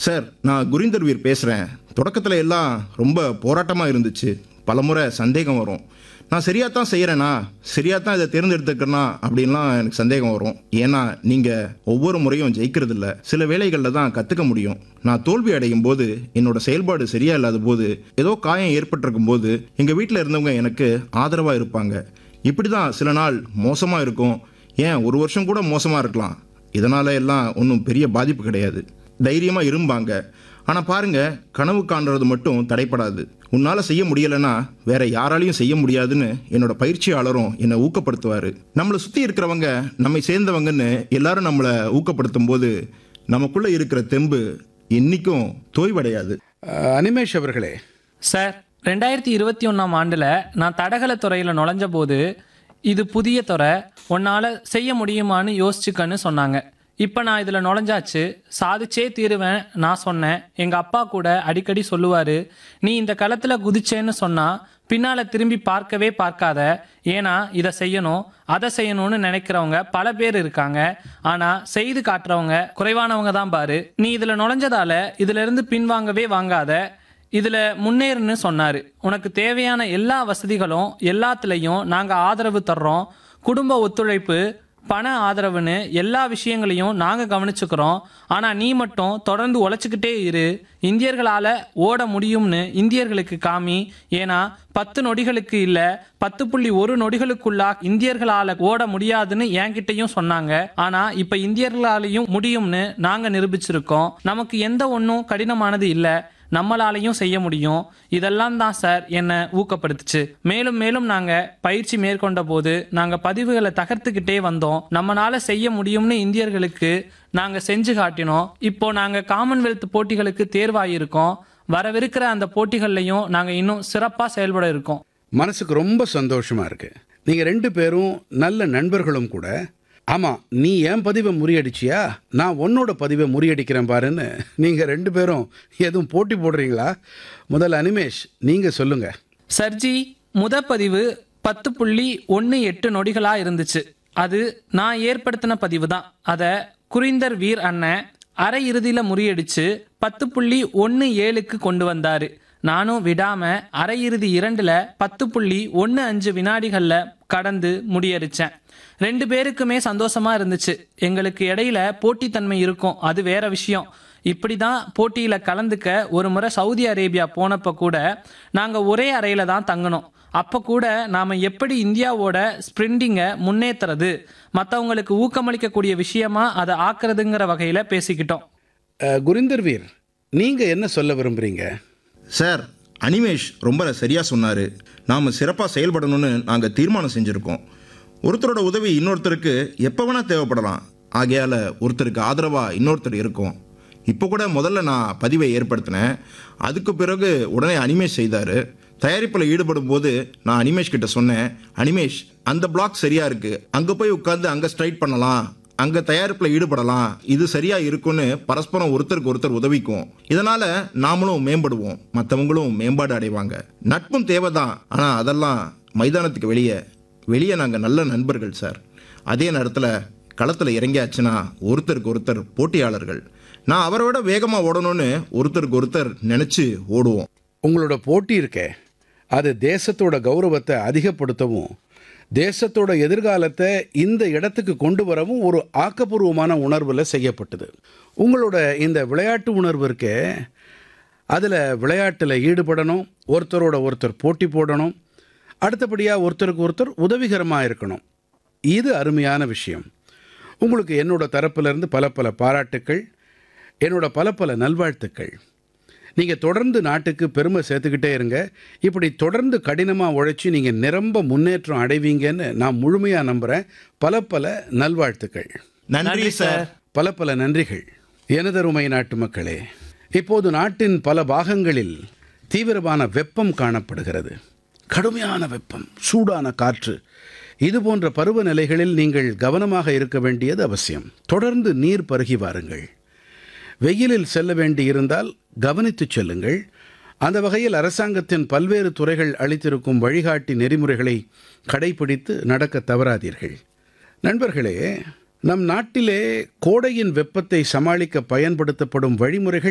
sir நான் குரிந்தர் வீர் பேசுகிறேன் தொடக்கத்தில் எல்லாம் ரொம்ப போராட்டமாக இருந்துச்சு பலமுறை சந்தேகம் வரும் நான் சரியாக தான் செய்கிறேனா சரியாக தான் இதை தேர்ந்தெடுத்துக்கிறேனா அப்படின்லாம் எனக்கு சந்தேகம் வரும் ஏன்னா நீங்கள் ஒவ்வொரு முறையும் ஜெயிக்கிறது இல்ல சில வேலைகளில் தான் கற்றுக்க முடியும் நான் தோல்வி அடையும் போது என்னோட செயல்பாடு சரியா இல்லாத போது ஏதோ காயம் ஏற்பட்டிருக்கும் போது எங்கள் வீட்டில் இருந்தவங்க எனக்கு ஆதரவாக இருப்பாங்க இப்படி தான் சில நாள் மோசமாக இருக்கும் ஏன் ஒரு வருஷம் கூட மோசமாக இருக்கலாம் இதனால எல்லாம் ஒன்றும் பெரிய பாதிப்பு கிடையாது தைரியமாக இரும்பாங்க ஆனால் பாருங்க கனவு காண்றது மட்டும் தடைப்படாது உன்னால் செய்ய முடியலைன்னா வேற யாராலையும் செய்ய முடியாதுன்னு என்னோட பயிற்சியாளரும் என்னை ஊக்கப்படுத்துவார் நம்மளை சுற்றி இருக்கிறவங்க நம்மை சேர்ந்தவங்கன்னு எல்லாரும் நம்மளை ஊக்கப்படுத்தும் போது நமக்குள்ளே இருக்கிற தெம்பு என்னைக்கும் தோய்வடையாது அஹ், அனிமேஷ் அவர்களே சார் ரெண்டாயிரத்தி இருபத்தி ஒன்றாம் ஆண்டில் நான் தடகள துறையில் நுழைஞ்ச போது இது புதிய துறை உன்னால் செய்ய முடியுமான்னு யோசிச்சுக்கன்னு சொன்னாங்க இப்போ நான் இதில் நுழைஞ்சாச்சு சாதிச்சே தீருவேன் நான் சொன்னேன் எங்கள் அப்பா கூட அடிக்கடி சொல்லுவார் நீ இந்த களத்தில் குதிச்சேன்னு சொன்னால் பின்னால் திரும்பி பார்க்கவே பார்க்காத ஏன்னா இதை செய்யணும் அதை செய்யணும்னு நினைக்கிறவங்க பல பேர் இருக்காங்க ஆனால் செய்து காட்டுறவங்க குறைவானவங்க தான் பாரு நீ இதில் நுழைஞ்சதால இதுல இருந்து பின்வாங்கவே வாங்காத இதுல முன்னேறுன்னு சொன்னாரு உனக்கு தேவையான எல்லா வசதிகளும் எல்லாத்துலயும் நாங்க ஆதரவு தர்றோம் குடும்ப ஒத்துழைப்பு பண ஆதரவுன்னு எல்லா விஷயங்களையும் நாங்க கவனிச்சுக்கிறோம் ஆனா நீ மட்டும் தொடர்ந்து உழைச்சிக்கிட்டே இரு இந்தியர்களால ஓட முடியும்னு இந்தியர்களுக்கு காமி ஏன்னா பத்து நொடிகளுக்கு இல்ல பத்து புள்ளி ஒரு நொடிகளுக்குள்ளா இந்தியர்களால ஓட முடியாதுன்னு என்கிட்டயும் சொன்னாங்க ஆனா இப்ப இந்தியர்களாலையும் முடியும்னு நாங்க நிரூபிச்சிருக்கோம் நமக்கு எந்த ஒன்றும் கடினமானது இல்ல நம்மளாலையும் செய்ய முடியும் இதெல்லாம் தான் சார் என்னை ஊக்கப்படுத்துச்சு மேலும் மேலும் நாங்க பயிற்சி மேற்கொண்ட போது நாங்க பதிவுகளை தகர்த்துக்கிட்டே வந்தோம் நம்மளால செய்ய முடியும்னு இந்தியர்களுக்கு நாங்க செஞ்சு காட்டினோம் இப்போ நாங்க காமன்வெல்த் போட்டிகளுக்கு தேர்வாயிருக்கோம் வரவிருக்கிற அந்த போட்டிகள்லையும் நாங்க இன்னும் சிறப்பா செயல்பட இருக்கோம் மனசுக்கு ரொம்ப சந்தோஷமா இருக்கு நீங்க ரெண்டு பேரும் நல்ல நண்பர்களும் கூட ஆமா நீ என் பதிவை முறியடிச்சியா நான் உன்னோட பதிவை முறியடிக்கிறேன் பாருன்னு நீங்க ரெண்டு பேரும் எதுவும் போட்டி போடுறீங்களா முதல்ல அனிமேஷ் நீங்க சொல்லுங்க சர்ஜி முத பதிவு பத்து புள்ளி ஒன்று எட்டு நொடிகளா இருந்துச்சு அது நான் ஏற்படுத்தின பதிவு தான் அதை குறிந்தர் வீர் அண்ணன் அரை இறுதியில முறியடிச்சு பத்து புள்ளி ஒன்று ஏழுக்கு கொண்டு வந்தாரு நானும் விடாம அரை இறுதி இரண்டுல பத்து புள்ளி ஒன்று அஞ்சு வினாடிகள்ல கடந்து முடியடிச்சேன் ரெண்டு பேருக்குமே சந்தோஷமா இருந்துச்சு எங்களுக்கு இடையில போட்டித்தன்மை இருக்கும் அது வேற விஷயம் இப்படிதான் போட்டியில கலந்துக்க ஒரு முறை சவுதி அரேபியா போனப்ப கூட நாங்க ஒரே அறையில தான் தங்கணும் அப்ப கூட நாம எப்படி இந்தியாவோட ஸ்பிரிண்டிங்கை முன்னேத்துறது மத்தவங்களுக்கு ஊக்கமளிக்கக்கூடிய விஷயமா அதை ஆக்குறதுங்கிற வகையில பேசிக்கிட்டோம் அஹ், குரிந்தர் வீர் நீங்க என்ன சொல்ல விரும்புறீங்க சார் அனிமேஷ் ரொம்ப சரியாக சொன்னார் நாம் சிறப்பாக செயல்படணும்னு நாங்கள் தீர்மானம் செஞ்சுருக்கோம் ஒருத்தரோட உதவி இன்னொருத்தருக்கு எப்போ வேணால் தேவைப்படலாம் ஆகையால் ஒருத்தருக்கு ஆதரவாக இன்னொருத்தர் இருக்கும் இப்போ கூட முதல்ல நான் பதிவை ஏற்படுத்தினேன் அதுக்கு பிறகு உடனே அனிமேஷ் செய்தார் தயாரிப்பில் ஈடுபடும் போது நான் அனிமேஷ் கிட்ட சொன்னேன் அனிமேஷ் அந்த பிளாக் சரியா இருக்கு அங்கே போய் உட்காந்து அங்கே ஸ்ட்ரைட் பண்ணலாம் அங்க தயாரிப்புல ஈடுபடலாம் இது சரியா இருக்கும்னு பரஸ்பரம் ஒருத்தருக்கு ஒருத்தர் உதவிக்கும் இதனால நாமளும் மேம்படுவோம் மற்றவங்களும் மேம்பாடு அடைவாங்க நட்பும் தேவைதான் ஆனா அதெல்லாம் மைதானத்துக்கு வெளியே வெளியே நாங்க நல்ல நண்பர்கள் சார் அதே நேரத்தில் களத்தில் இறங்கியாச்சுன்னா ஒருத்தருக்கு ஒருத்தர் போட்டியாளர்கள் நான் அவரை விட வேகமாக ஓடணும்னு ஒருத்தருக்கு ஒருத்தர் நினச்சி ஓடுவோம் உங்களோட போட்டி இருக்கே அது தேசத்தோட கௌரவத்தை அதிகப்படுத்தவும் தேசத்தோட எதிர்காலத்தை இந்த இடத்துக்கு கொண்டு வரவும் ஒரு ஆக்கப்பூர்வமான உணர்வில் செய்யப்பட்டது உங்களோட இந்த விளையாட்டு உணர்வு இருக்கே அதில் விளையாட்டில் ஈடுபடணும் ஒருத்தரோட ஒருத்தர் போட்டி போடணும் அடுத்தபடியாக ஒருத்தருக்கு ஒருத்தர் உதவிகரமாக இருக்கணும் இது அருமையான விஷயம் உங்களுக்கு என்னோட தரப்பிலிருந்து பல பல பாராட்டுக்கள் என்னோட பல பல நல்வாழ்த்துக்கள் நீங்கள் தொடர்ந்து நாட்டுக்கு பெருமை சேர்த்துக்கிட்டே இருங்க இப்படி தொடர்ந்து கடினமாக உழைச்சி நீங்கள் நிரம்ப முன்னேற்றம் அடைவீங்கன்னு நான் முழுமையாக நம்புகிறேன் பல பல நல்வாழ்த்துக்கள் நன்றி சார் பல பல நன்றிகள் எனதருமை நாட்டு மக்களே இப்போது நாட்டின் பல பாகங்களில் தீவிரமான வெப்பம் காணப்படுகிறது கடுமையான வெப்பம் சூடான காற்று இது போன்ற பருவநிலைகளில் நீங்கள் கவனமாக இருக்க வேண்டியது அவசியம் தொடர்ந்து நீர் பருகி வாருங்கள் வெயிலில் செல்ல வேண்டியிருந்தால் கவனித்துச் செல்லுங்கள் அந்த வகையில் அரசாங்கத்தின் பல்வேறு துறைகள் அளித்திருக்கும் வழிகாட்டி நெறிமுறைகளை கடைபிடித்து நடக்க தவறாதீர்கள் நண்பர்களே நம் நாட்டிலே கோடையின் வெப்பத்தை சமாளிக்க பயன்படுத்தப்படும் வழிமுறைகள்